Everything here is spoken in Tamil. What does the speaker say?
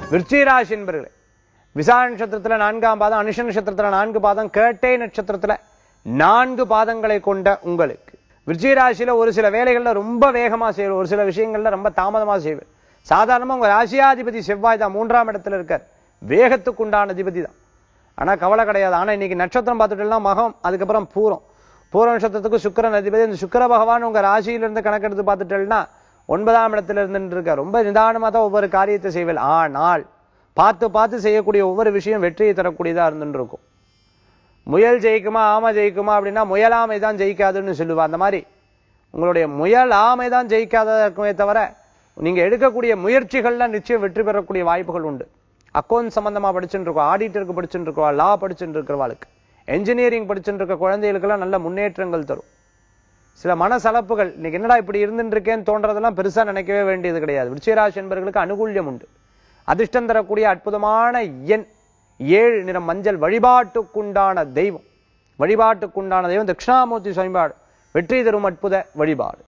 விருச்சிகராசி என்பர்களே விசா நட்சத்திரத்துல நான்காம் பாதம் அனுஷ நட்சத்திரத்துல நான்கு பாதம் கேட்டை நட்சத்திரத்துல நான்கு பாதங்களை கொண்ட உங்களுக்கு விருச்சிகராசியில ஒரு சில வேலைகள்ல ரொம்ப வேகமா செய்வது ஒரு சில விஷயங்கள்ல ரொம்ப தாமதமா செய்வது சாதாரணமா உங்க ராசியாதிபதி செவ்வாய் தான் மூன்றாம் இடத்துல இருக்கார் வேகத்துக்கு உண்டான அதிபதி தான் ஆனா கவலை கிடையாது ஆனா இன்னைக்கு நட்சத்திரம் பார்த்துட்டோம்னா மகம் அதுக்கப்புறம் பூரம் பூர நட்சத்திரத்துக்கு சுக்கிரன் அதிபதி இந்த சுக்கிர பகவான் உங்க ராசியிலிருந்து கணக்கெடுத்து பார்த்துட்டேன்னா ஒன்பதாம் இடத்துல இருந்து இருக்கார் ரொம்ப நிதானமா தான் ஒவ்வொரு காரியத்தை செய்வேன் ஆனால் பார்த்து பார்த்து செய்யக்கூடிய ஒவ்வொரு விஷயம் வெற்றியை தரக்கூடியதா இருந்துட்டு இருக்கும் முயல் ஜெயிக்குமா ஆமை ஜெயிக்குமா அப்படின்னா முயலாமை தான் ஜெயிக்காதுன்னு சொல்லுவா அந்த மாதிரி உங்களுடைய முயல் ஆமை தான் ஜெயிக்காததா இருக்குமே தவிர நீங்க எடுக்கக்கூடிய முயற்சிகள்ல நிச்சயம் வெற்றி பெறக்கூடிய வாய்ப்புகள் உண்டு அக்கௌண்ட் சம்பந்தமா படிச்சுட்டு இருக்கோம் ஆடிட்டருக்கு படிச்சுட்டு இருக்கோம் லா படிச்சுட்டு இருக்கிறவாளுக்கு என்ஜினியரிங் படிச்சுட்டு இருக்க குழந்தைகளுக்கெல்லாம் நல்ல முன்னேற்றங்கள் தரும் சில மனசலப்புகள் இன்னைக்கு என்னடா இப்படி இருந்துட்டு இருக்கேன்னு தோன்றதெல்லாம் பெருசா நினைக்கவே வேண்டியது கிடையாது விருச்சிகராசி என்பவர்களுக்கு அனுகூல்யம் உண்டு அதிர்ஷ்டம் தரக்கூடிய அற்புதமான எண் ஏழு நிறம் மஞ்சள் வழிபாட்டுக்குண்டான தெய்வம் வழிபாட்டுக்குண்டான தெய்வம் தட்சிணாமூர்த்தி சுவாமிபாடு வெற்றி தரும் அற்புத வழிபாடு